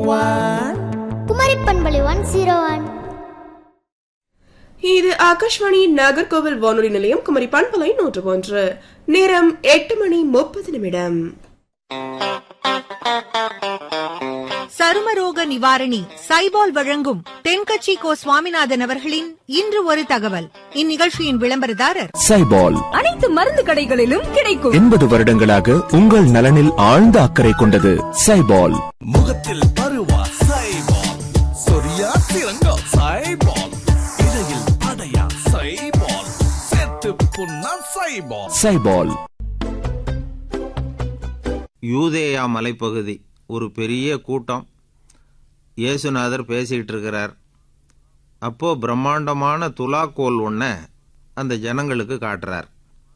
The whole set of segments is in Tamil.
ஒன் குமரி பண்பலை ஒன் ஜீரோ ஒன் இது ஆகாஷ்வாணி நாகர்கோவில் வானொலி நிலையம் குமரி பண்பலை நூற்று ஒன்று நேரம் எட்டு மணி முப்பது நிமிடம் சருமரோக நிவாரணி சைபால் வழங்கும் தென்கட்சி கோ சுவாமிநாதன் அவர்களின் இன்று ஒரு தகவல் இந்நிகழ்ச்சியின் விளம்பரதாரர் சைபால் அனைத்து மருந்து கடைகளிலும் கிடைக்கும் எண்பது வருடங்களாக உங்கள் நலனில் ஆழ்ந்த அக்கறை கொண்டது சைபால் முகத்தில் பருவா சைபால் சொரியா சிறங்கோ சைபால் இடையில் அடையா சைபால் செத்து புண்ணா சைபால் சைபால் யூதேயா மலைப்பகுதி ஒரு பெரிய கூட்டம் இயேசுநாதர் பேசிக்கிட்டு இருக்கிறார் அப்போ பிரம்மாண்டமான துலாக்கோல் ஒன்றை அந்த ஜனங்களுக்கு காட்டுறார்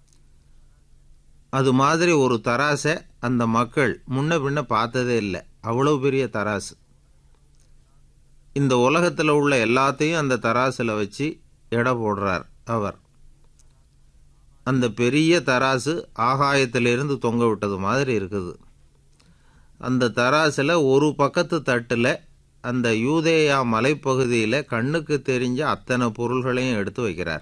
அது மாதிரி ஒரு தராசை அந்த மக்கள் முன்ன பின்ன பார்த்ததே இல்லை அவ்வளவு பெரிய தராசு இந்த உலகத்தில் உள்ள எல்லாத்தையும் அந்த தராசில் வச்சு எடை போடுறார் அவர் அந்த பெரிய தராசு ஆகாயத்திலிருந்து தொங்க விட்டது மாதிரி இருக்குது அந்த தராசில் ஒரு பக்கத்து தட்டில் அந்த யூதேயா மலைப்பகுதியில் கண்ணுக்கு தெரிஞ்ச அத்தனை பொருள்களையும் எடுத்து வைக்கிறார்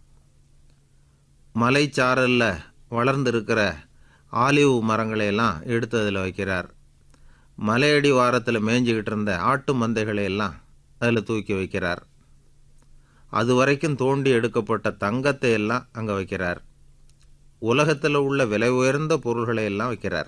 மலைச்சாரலில் வளர்ந்திருக்கிற ஆலிவ் மரங்களை எல்லாம் எடுத்து அதில் வைக்கிறார் மலையடி வாரத்தில் மேய்ஞ்சிக்கிட்டு இருந்த ஆட்டு மந்தைகளை எல்லாம் அதில் தூக்கி வைக்கிறார் அது வரைக்கும் தோண்டி எடுக்கப்பட்ட தங்கத்தை எல்லாம் அங்கே வைக்கிறார் உலகத்தில் உள்ள விலை உயர்ந்த பொருள்களை எல்லாம் வைக்கிறார்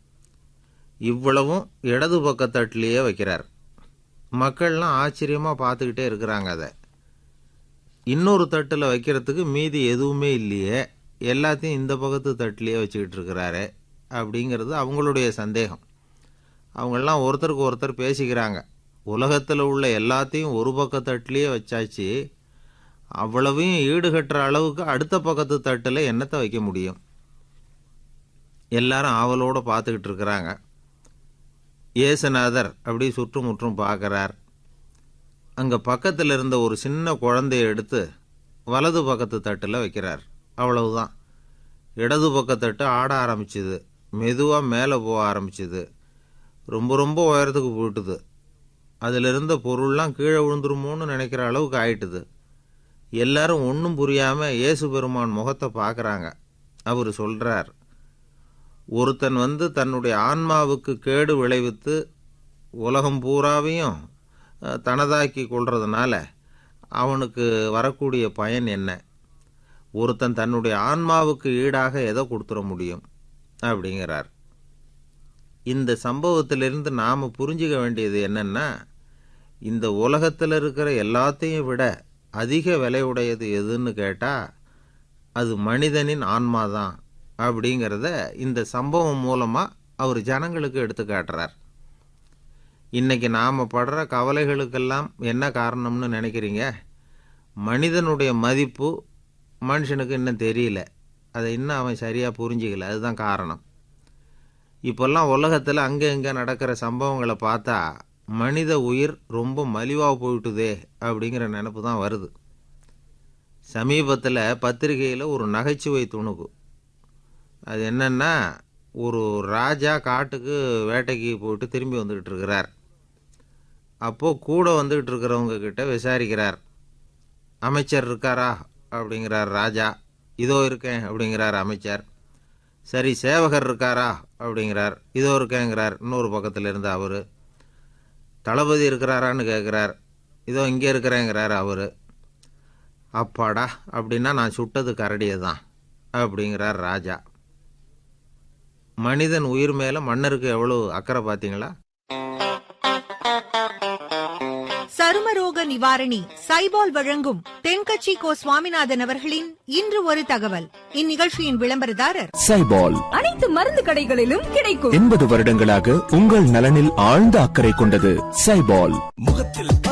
இவ்வளவும் இடது பக்கத்தட்டிலேயே வைக்கிறார் மக்கள்லாம் ஆச்சரியமாக பார்த்துக்கிட்டே இருக்கிறாங்க அதை இன்னொரு தட்டில் வைக்கிறதுக்கு மீதி எதுவுமே இல்லையே எல்லாத்தையும் இந்த பக்கத்து தட்டிலேயே வச்சுக்கிட்டு இருக்கிறாரு அப்படிங்கிறது அவங்களுடைய சந்தேகம் அவங்கெல்லாம் ஒருத்தருக்கு ஒருத்தர் பேசிக்கிறாங்க உலகத்தில் உள்ள எல்லாத்தையும் ஒரு பக்க தட்டிலேயே வச்சாச்சு அவ்வளவையும் ஈடுகட்டுற அளவுக்கு அடுத்த பக்கத்து தட்டில் என்னத்தை வைக்க முடியும் எல்லாரும் ஆவலோடு பார்த்துக்கிட்டு இருக்கிறாங்க இயேசுநாதர் அப்படி சுற்றுமுற்றும் பார்க்குறார் அங்கே பக்கத்தில் இருந்த ஒரு சின்ன குழந்தைய எடுத்து வலது பக்கத்து தட்டில் வைக்கிறார் அவ்வளவுதான் இடது பக்கத்தட்டு ஆட ஆரம்பிச்சுது மெதுவாக மேலே போக ஆரம்பிச்சுது ரொம்ப ரொம்ப உயரத்துக்கு போயிட்டுது அதில் இருந்த பொருள்லாம் கீழே விழுந்துருமோன்னு நினைக்கிற அளவுக்கு ஆயிட்டுது எல்லாரும் ஒன்றும் புரியாமல் இயேசு பெருமான் முகத்தை பார்க்குறாங்க அவர் சொல்கிறார் ஒருத்தன் வந்து தன்னுடைய ஆன்மாவுக்கு கேடு விளைவித்து உலகம் பூராவையும் அஹ், தனதாக்கி கொள்றதுனால அவனுக்கு வரக்கூடிய பயன் என்ன ஒருத்தன் தன்னுடைய ஆன்மாவுக்கு ஈடாக எதை கொடுத்துட முடியும் அப்படிங்கிறார் இந்த சம்பவத்திலிருந்து நாம் புரிஞ்சுக்க வேண்டியது என்னன்னா இந்த உலகத்தில் இருக்கிற எல்லாத்தையும் விட அதிக விலையுடையது எதுன்னு கேட்டால் அது மனிதனின் ஆன்மா தான் அப்படிங்கிறத இந்த சம்பவம் மூலமாக அவர் ஜனங்களுக்கு எடுத்து காட்டுறார் இன்னைக்கு நாம் படுற கவலைகளுக்கெல்லாம் என்ன காரணம்னு நினைக்கிறீங்க மனிதனுடைய மதிப்பு மனுஷனுக்கு இன்னும் தெரியல அதை இன்னும் அவன் சரியாக புரிஞ்சிக்கல அதுதான் காரணம் இப்போல்லாம் உலகத்தில் அங்கே இங்கே நடக்கிற சம்பவங்களை பார்த்தா மனித உயிர் ரொம்ப மலிவாக போயிட்டுதே அப்படிங்கிற நினப்பு தான் வருது சமீபத்தில் பத்திரிகையில் ஒரு நகைச்சுவை துணுக்கு அது என்னன்னா ஒரு ராஜா காட்டுக்கு வேட்டைக்கு போயிட்டு திரும்பி வந்துக்கிட்டு இருக்கிறார் அப்போது கூட வந்துக்கிட்டு இருக்கிறவங்க கிட்ட விசாரிக்கிறார் அமைச்சர் இருக்காரா அப்படிங்கிறார் ராஜா இதோ இருக்கேன் அப்படிங்கிறார் அமைச்சர் சரி சேவகர் இருக்காரா அப்படிங்கிறார் இதோ இருக்கேங்கிறார் இன்னொரு பக்கத்தில் இருந்து அவர் தளபதி இருக்கிறாரான்னு கேட்குறார் இதோ இங்கே இருக்கிறேங்கிறார் அவர் அப்பாடா அப்படின்னா நான் சுட்டது கரடியை தான் அப்படிங்கிறார் ராஜா மனிதன் உயிர் மேலே மன்னருக்கு எவ்வளோ அக்கறை பார்த்தீங்களா சருமரோக நிவாரணி சைபால் வழங்கும் தென்கட்சி கோ சுவாமிநாதன் அவர்களின் இன்று ஒரு தகவல் இந்நிகழ்ச்சியின் விளம்பரதாரர் சைபால் அனைத்து மருந்து கடைகளிலும் கிடைக்கும் எண்பது வருடங்களாக உங்கள் நலனில் ஆழ்ந்த அக்கறை கொண்டது சைபால் முகத்தில்